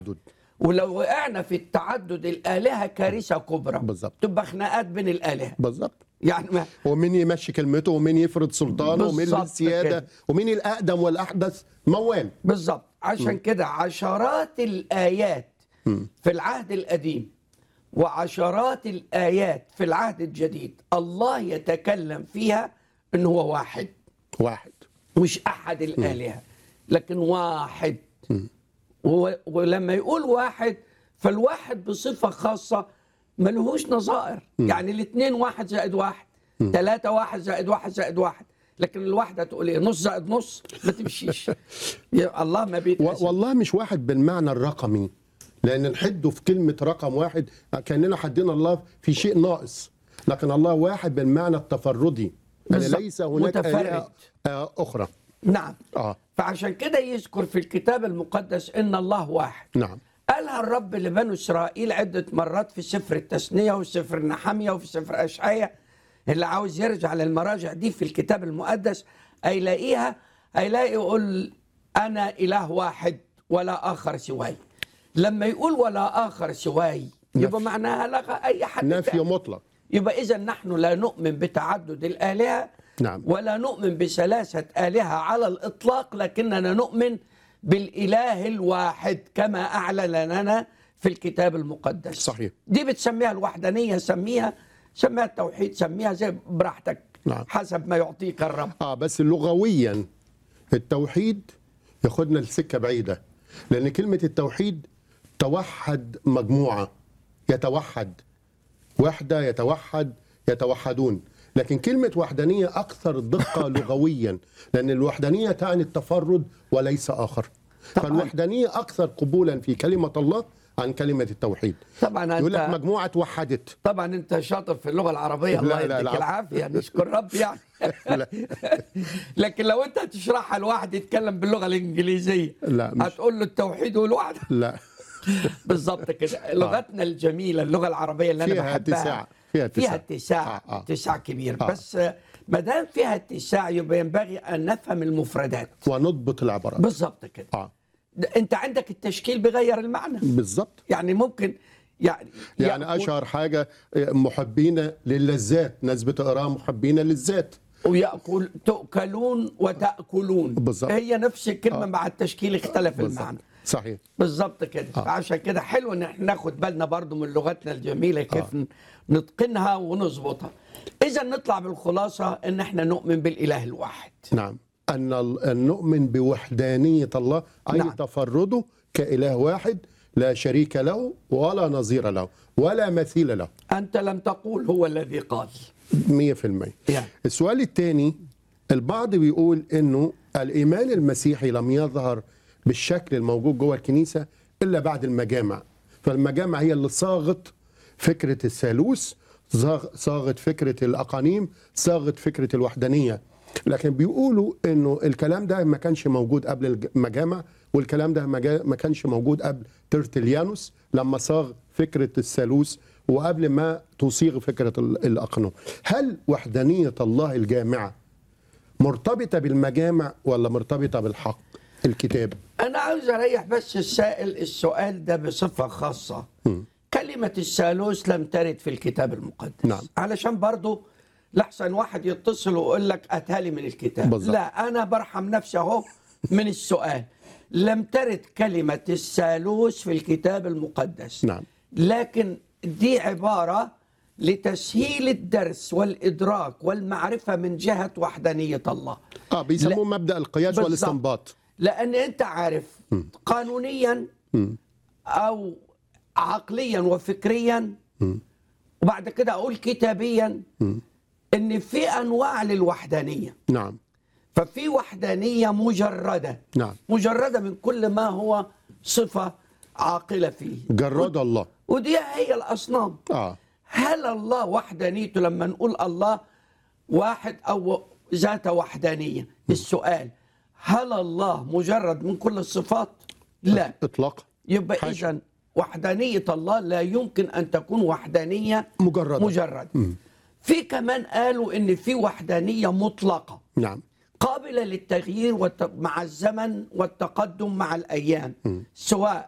ولو وقعنا في التعدد الآلهة كارثة كبرى بالظبط. تبقى خناقات بين الآلهة بالظبط يعني ما ومين يمشي كلمته ومين يفرض سلطانه ومين بالظبط السياده كده. ومين الاقدم والاحدث موال بالظبط عشان كده عشرات الآيات في العهد القديم وعشرات الآيات في العهد الجديد الله يتكلم فيها إن هو واحد واحد مش أحد الآلهة لكن واحد و- ولما يقول واحد فالواحد بصفة خاصة ملهوش نظائر يعني الاثنين واحد زائد واحد ثلاثة واحد زائد واحد زائد واحد لكن الواحدة تقول ايه نص زائد نص ما تمشيش يا الله ما و- بيتقسم والله مش واحد بالمعنى الرقمي لان نحده في كلمه رقم واحد كاننا حدينا الله في شيء ناقص لكن الله واحد بالمعنى التفردي يعني بالظبط. ليس هناك متفرد. آلهة آه، اخرى نعم اه فعشان كده يذكر في الكتاب المقدس ان الله واحد نعم قالها الرب لبنو اسرائيل عده مرات في سفر التثنيه وفي سفر النحميه وفي سفر اشعياء اللي عاوز يرجع للمراجع دي في الكتاب المقدس هيلاقيها هيلاقي يقول انا اله واحد ولا اخر سواي لما يقول ولا اخر سواي يبقى نفي. معناها لغى اي حد نفي تاني. مطلق يبقى اذا نحن لا نؤمن بتعدد الالهه نعم. ولا نؤمن بثلاثه الهه على الاطلاق لكننا نؤمن بالاله الواحد كما اعلن لنا في الكتاب المقدس صحيح. دي بتسميها الوحدانيه سميها سميها التوحيد سميها زي براحتك نعم. حسب ما يعطيك الرب اه بس لغويا التوحيد ياخدنا لسكه بعيده لان كلمه التوحيد توحد مجموعه يتوحد وحده يتوحد يتوحدون لكن كلمه وحدانيه اكثر دقه لغويا لان الوحدانيه تعني التفرد وليس اخر طبعاً. فالوحدانيه اكثر قبولا في كلمه الله عن كلمه التوحيد طبعا يقول لك انت مجموعه وحدت طبعا انت شاطر في اللغه العربيه الله لا، لا، يديك لا. العافيه نشكر رب يعني لا. لكن لو انت هتشرحها لواحد يتكلم باللغه الانجليزيه لا، مش- هتقول له التوحيد والوحده لا بالظبط كده لغتنا الجميله اللغه العربيه اللي انا فيها بحبها اتساع. فيها اتساع. فيها اتساع آه، آه. اتساع كبير آه. بس ما دام فيها اتساع يبقى ينبغي ان نفهم المفردات ونضبط العبارات بالظبط كده اه ده انت عندك التشكيل بيغير المعنى بالظبط يعني ممكن يعني يعني يأكل- اشهر حاجه محبين للذات ناس بتقراها محبين للذات ويأكل تؤكلون وتأكلون بالظبط. هي نفس الكلمة مع التشكيل اختلف بالظبط المعنى صحيح بالظبط كده آه. عشان كده حلو ان احنا ناخد بالنا برضو من لغتنا الجميلة كيف آه. نتقنها ونظبطها اذا نطلع بالخلاصة ان احنا نؤمن بالاله الواحد نعم ان ال- أن نؤمن بوحدانيه الله اي نعم. نعم. تفرده كاله واحد لا شريك له ولا نظير له ولا مثيل له انت لم تقول هو الذي قال 100% يعني. السؤال الثاني البعض بيقول انه الايمان المسيحي لم يظهر بالشكل الموجود جوه الكنيسه الا بعد المجامع فالمجامع هي اللي صاغت فكره الثالوث صاغ- صاغت فكره الاقانيم صاغت فكره الوحدانيه لكن بيقولوا انه الكلام ده ما كانش موجود قبل الج- المجامع والكلام ده ما جا- ما كانش موجود قبل ترتليانوس لما صاغ فكره الثالوث وقبل ما تصيغ فكره ال- الاقانيم هل وحدانيه الله الجامعه مرتبطه بالمجامع ولا مرتبطه بالحق الكتاب انا عاوز اريح بس السائل السؤال ده بصفة خاصة كلمة الثالوث لم ترد في الكتاب المقدس نعم. علشان برضو لحسن واحد يتصل ويقول لك اتالي من الكتاب بالظبط. لا انا برحم نفسي اهو من السؤال لم ترد كلمة الثالوث في الكتاب المقدس نعم. لكن دي عبارة لتسهيل الدرس والإدراك والمعرفة من جهة وحدانية الله اه بيسموه مبدا القياس بالظبط. والاستنباط لان انت عارف قانونيا او عقليا وفكريا وبعد كده اقول كتابيا ان في انواع للوحدانيه نعم ففي وحدانيه مجرده نعم. مجرده من كل ما هو صفه عاقله فيه جرد الله ودي هي الاصنام اه هل الله وحدانيته لما نقول الله واحد او ذات وحدانيه السؤال هل الله مجرد من كل الصفات لا اطلاق يبقى حاشا. اذا وحدانيه الله لا يمكن ان تكون وحدانيه مجردة. مجرد في كمان قالوا ان في وحدانيه مطلقه نعم قابلة للتغيير والت... مع الزمن والتقدم مع الأيام سواء